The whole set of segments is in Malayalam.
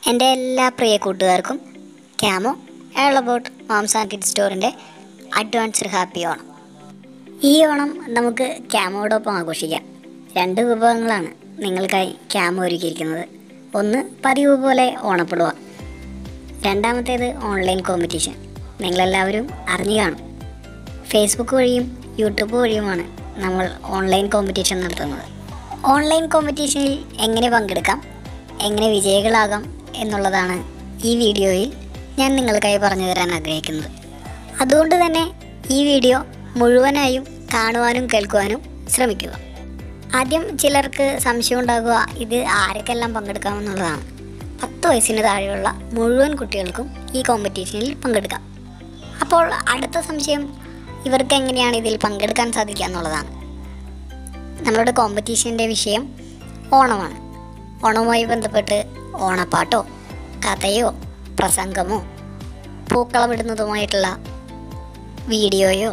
എൻ്റെ എല്ലാ പ്രിയ കൂട്ടുകാർക്കും ക്യാമോ എളബോട്ട് മാംസ് ആൻഡ് കിഡ് സ്റ്റോറിൻ്റെ അഡ്വാൻസ്ഡ് ഹാപ്പി ഓണം ഈ ഓണം നമുക്ക് ക്യാമോടൊപ്പം ആഘോഷിക്കാം രണ്ട് വിഭവങ്ങളാണ് നിങ്ങൾക്കായി ക്യാമോ ഒരുക്കിയിരിക്കുന്നത് ഒന്ന് പതിവ് പോലെ ഓണപ്പെടുക രണ്ടാമത്തേത് ഓൺലൈൻ കോമ്പറ്റീഷൻ നിങ്ങളെല്ലാവരും അറിഞ്ഞു കാണും ഫേസ്ബുക്ക് വഴിയും യൂട്യൂബ് വഴിയുമാണ് നമ്മൾ ഓൺലൈൻ കോമ്പറ്റീഷൻ നടത്തുന്നത് ഓൺലൈൻ കോമ്പറ്റീഷനിൽ എങ്ങനെ പങ്കെടുക്കാം എങ്ങനെ വിജയികളാകാം എന്നുള്ളതാണ് ഈ വീഡിയോയിൽ ഞാൻ നിങ്ങൾക്കായി പറഞ്ഞു തരാൻ ആഗ്രഹിക്കുന്നത് അതുകൊണ്ട് തന്നെ ഈ വീഡിയോ മുഴുവനായും കാണുവാനും കേൾക്കുവാനും ശ്രമിക്കുക ആദ്യം ചിലർക്ക് സംശയം ഉണ്ടാകുക ഇത് ആരൊക്കെല്ലാം പങ്കെടുക്കാമെന്നുള്ളതാണ് പത്ത് വയസ്സിന് താഴെയുള്ള മുഴുവൻ കുട്ടികൾക്കും ഈ കോമ്പറ്റീഷനിൽ പങ്കെടുക്കാം അപ്പോൾ അടുത്ത സംശയം ഇവർക്ക് എങ്ങനെയാണ് ഇതിൽ പങ്കെടുക്കാൻ സാധിക്കുക എന്നുള്ളതാണ് നമ്മളുടെ കോമ്പറ്റീഷൻ്റെ വിഷയം ഓണമാണ് ഓണവുമായി ബന്ധപ്പെട്ട് ഓണപ്പാട്ടോ കഥയോ പ്രസംഗമോ പൂക്കളമിടുന്നതുമായിട്ടുള്ള വീഡിയോയോ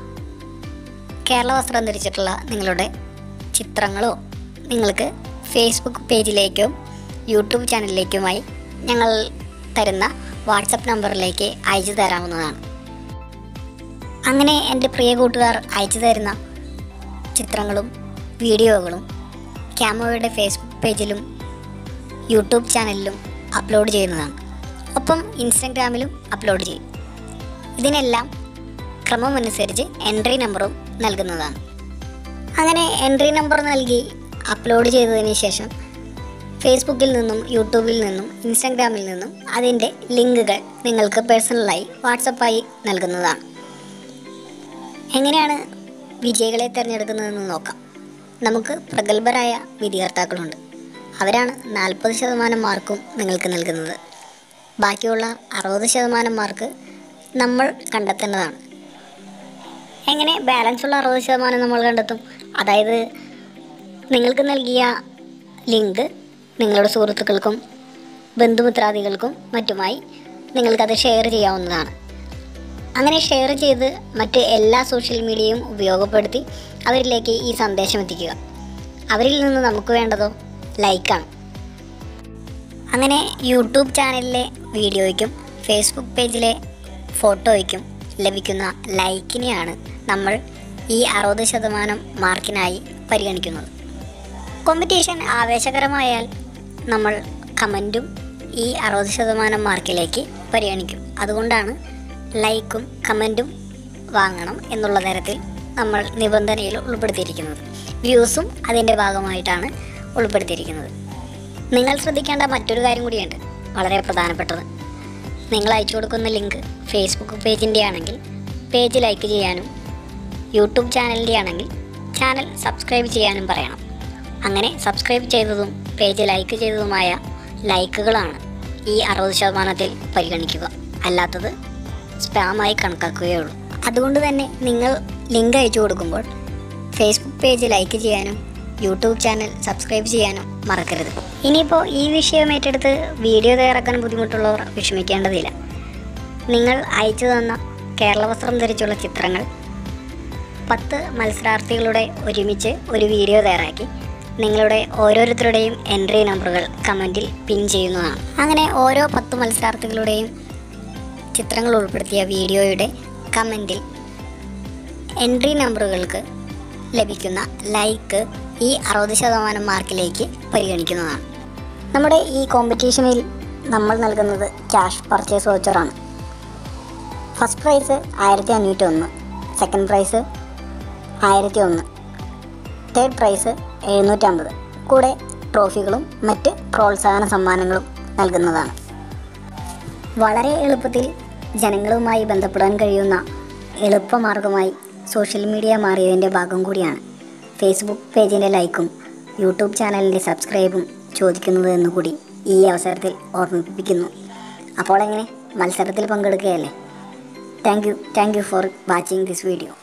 കേരള വസ്ത്രം ധരിച്ചിട്ടുള്ള നിങ്ങളുടെ ചിത്രങ്ങളോ നിങ്ങൾക്ക് ഫേസ്ബുക്ക് പേജിലേക്കോ യൂട്യൂബ് ചാനലിലേക്കുമായി ഞങ്ങൾ തരുന്ന വാട്സപ്പ് നമ്പറിലേക്ക് അയച്ചു തരാവുന്നതാണ് അങ്ങനെ എൻ്റെ പ്രിയ കൂട്ടുകാർ അയച്ചു തരുന്ന ചിത്രങ്ങളും വീഡിയോകളും ക്യാമോയുടെ ഫേസ്ബുക്ക് പേജിലും യൂട്യൂബ് ചാനലിലും അപ്ലോഡ് ചെയ്യുന്നതാണ് ഒപ്പം ഇൻസ്റ്റഗ്രാമിലും അപ്ലോഡ് ചെയ്യും ഇതിനെല്ലാം ക്രമമനുസരിച്ച് എൻട്രി നമ്പറും നൽകുന്നതാണ് അങ്ങനെ എൻട്രി നമ്പർ നൽകി അപ്ലോഡ് ചെയ്തതിന് ശേഷം ഫേസ്ബുക്കിൽ നിന്നും യൂട്യൂബിൽ നിന്നും ഇൻസ്റ്റഗ്രാമിൽ നിന്നും അതിൻ്റെ ലിങ്കുകൾ നിങ്ങൾക്ക് പേഴ്സണലായി വാട്സപ്പായി നൽകുന്നതാണ് എങ്ങനെയാണ് വിജയികളെ തിരഞ്ഞെടുക്കുന്നതെന്ന് നോക്കാം നമുക്ക് പ്രഗത്ഭരായ വിധികർത്താക്കളുണ്ട് അവരാണ് നാൽപ്പത് ശതമാനം മാർക്കും നിങ്ങൾക്ക് നൽകുന്നത് ബാക്കിയുള്ള അറുപത് ശതമാനം മാർക്ക് നമ്മൾ കണ്ടെത്തേണ്ടതാണ് എങ്ങനെ ബാലൻസ് ഉള്ള അറുപത് ശതമാനം നമ്മൾ കണ്ടെത്തും അതായത് നിങ്ങൾക്ക് നൽകിയ ലിങ്ക് നിങ്ങളുടെ സുഹൃത്തുക്കൾക്കും ബന്ധുമിത്രാദികൾക്കും മറ്റുമായി നിങ്ങൾക്കത് ഷെയർ ചെയ്യാവുന്നതാണ് അങ്ങനെ ഷെയർ ചെയ്ത് മറ്റ് എല്ലാ സോഷ്യൽ മീഡിയയും ഉപയോഗപ്പെടുത്തി അവരിലേക്ക് ഈ സന്ദേശം എത്തിക്കുക അവരിൽ നിന്ന് നമുക്ക് വേണ്ടതോ ലൈക്കാണ് അങ്ങനെ യൂട്യൂബ് ചാനലിലെ വീഡിയോയ്ക്കും ഫേസ്ബുക്ക് പേജിലെ ഫോട്ടോയ്ക്കും ലഭിക്കുന്ന ലൈക്കിനെയാണ് നമ്മൾ ഈ അറുപത് ശതമാനം മാർക്കിനായി പരിഗണിക്കുന്നത് കോമ്പറ്റീഷൻ ആവേശകരമായാൽ നമ്മൾ കമൻറ്റും ഈ അറുപത് ശതമാനം മാർക്കിലേക്ക് പരിഗണിക്കും അതുകൊണ്ടാണ് ലൈക്കും കമൻറ്റും വാങ്ങണം എന്നുള്ള തരത്തിൽ നമ്മൾ നിബന്ധനയിൽ ഉൾപ്പെടുത്തിയിരിക്കുന്നത് വ്യൂസും അതിൻ്റെ ഭാഗമായിട്ടാണ് ഉൾപ്പെടുത്തിയിരിക്കുന്നത് നിങ്ങൾ ശ്രദ്ധിക്കേണ്ട മറ്റൊരു കാര്യം കൂടിയുണ്ട് വളരെ പ്രധാനപ്പെട്ടത് നിങ്ങൾ അയച്ചു കൊടുക്കുന്ന ലിങ്ക് ഫേസ്ബുക്ക് പേജിൻ്റെ ആണെങ്കിൽ പേജ് ലൈക്ക് ചെയ്യാനും യൂട്യൂബ് ചാനലിൻ്റെ ആണെങ്കിൽ ചാനൽ സബ്സ്ക്രൈബ് ചെയ്യാനും പറയണം അങ്ങനെ സബ്സ്ക്രൈബ് ചെയ്തതും പേജ് ലൈക്ക് ചെയ്തതുമായ ലൈക്കുകളാണ് ഈ അറുപത് ശതമാനത്തിൽ പരിഗണിക്കുക അല്ലാത്തത് സ്പാമായി കണക്കാക്കുകയുള്ളൂ അതുകൊണ്ട് തന്നെ നിങ്ങൾ ലിങ്ക് അയച്ചു കൊടുക്കുമ്പോൾ ഫേസ്ബുക്ക് പേജ് ലൈക്ക് ചെയ്യാനും യൂട്യൂബ് ചാനൽ സബ്സ്ക്രൈബ് ചെയ്യാനും മറക്കരുത് ഇനിയിപ്പോൾ ഈ വിഷയം ഏറ്റെടുത്ത് വീഡിയോ തയ്യാറാക്കാൻ ബുദ്ധിമുട്ടുള്ളവർ വിഷമിക്കേണ്ടതില്ല നിങ്ങൾ അയച്ചു തന്ന കേരള വസ്ത്രം ധരിച്ചുള്ള ചിത്രങ്ങൾ പത്ത് മത്സരാർത്ഥികളുടെ ഒരുമിച്ച് ഒരു വീഡിയോ തയ്യാറാക്കി നിങ്ങളുടെ ഓരോരുത്തരുടെയും എൻട്രി നമ്പറുകൾ കമൻറ്റിൽ പിൻ ചെയ്യുന്നതാണ് അങ്ങനെ ഓരോ പത്ത് മത്സരാർത്ഥികളുടെയും ചിത്രങ്ങൾ ഉൾപ്പെടുത്തിയ വീഡിയോയുടെ കമൻറ്റിൽ എൻട്രി നമ്പറുകൾക്ക് ലഭിക്കുന്ന ലൈക്ക് ഈ അറുപത് ശതമാനം മാർക്കിലേക്ക് പരിഗണിക്കുന്നതാണ് നമ്മുടെ ഈ കോമ്പറ്റീഷനിൽ നമ്മൾ നൽകുന്നത് ക്യാഷ് പർച്ചേസ് വൗച്ചറാണ് ഫസ്റ്റ് പ്രൈസ് ആയിരത്തി അഞ്ഞൂറ്റി ഒന്ന് സെക്കൻഡ് പ്രൈസ് ആയിരത്തി ഒന്ന് തേർഡ് പ്രൈസ് എഴുന്നൂറ്റമ്പത് കൂടെ ട്രോഫികളും മറ്റ് പ്രോത്സാഹന സമ്മാനങ്ങളും നൽകുന്നതാണ് വളരെ എളുപ്പത്തിൽ ജനങ്ങളുമായി ബന്ധപ്പെടാൻ കഴിയുന്ന എളുപ്പമാർഗമായി സോഷ്യൽ മീഡിയ മാറിയതിൻ്റെ ഭാഗം കൂടിയാണ് ഫേസ്ബുക്ക് പേജിൻ്റെ ലൈക്കും യൂട്യൂബ് ചാനലിൻ്റെ സബ്സ്ക്രൈബും ചോദിക്കുന്നത് എന്നുകൂടി ഈ അവസരത്തിൽ ഓർമ്മിപ്പിക്കുന്നു അപ്പോൾ എങ്ങനെ മത്സരത്തിൽ പങ്കെടുക്കുകയല്ലേ thank you thank you for watching this video